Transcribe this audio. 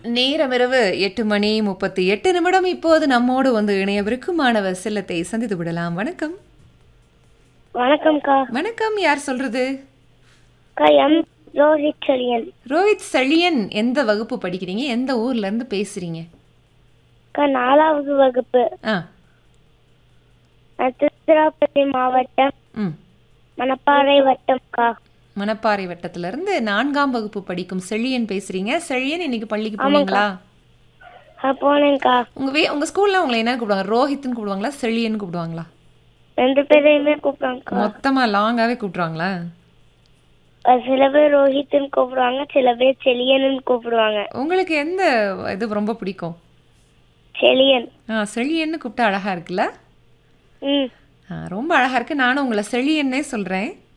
நேரம் இரவு எட்டு மணி முப்பத்தி எட்டு நிமிடம் இப்போது நம்மோடு வந்து இணையவிருக்கும் மாணவர் செல்லத்தை சந்தித்து விடலாம் வணக்கம் வணக்கம்க்கா வணக்கம் யார் சொல்றது அக்கா எம் ரோஹித் செழியன் ரோஹித் செழியன் எந்த வகுப்பு படிக்கிறீங்க எந்த ஊர்ல இருந்து பேசுறீங்க அக்கா நாலாவது வகுப்பு ஆ நான் திருச்சிராப்பள்ளி மாவட்டம் ம் மணப்பாறை வட்டம்க்கா மணப்பாறை வட்டத்துல இருந்து நான்காம் வகுப்பு படிக்கும் செழியன் பேசுறீங்க செழியன் இன்னைக்கு பள்ளிக்கு போனீங்களா ஆ போனேங்க்கா உங்க வே உங்க ஸ்கூல்ல உங்களை என்ன கூப்பிடுவாங்க ரோஹித்னு கூப்பிடுவாங்களா செழியன் கூப்பிடுவாங்களா ரெண்டு பேரையுமே கூப்பிடுவாங்கக்கா மொத்தமா லாங்காவே கூப்பிடுவாங்களா அஹ் சில பேர் ரோஹித்னு கூப்பிடுவாங்க சில பேர் செழியன்னு கூப்பிடுவாங்க உங்களுக்கு எந்த இது ரொம்ப பிடிக்கும் செழியன் ஆ செழியன்னு கூப்பிட்டா அழகா இருக்குல்ல ம் ஆ, ரொம்ப அழகா இருக்கு நானும் உங்களை செழியன்னே சொல்றேன்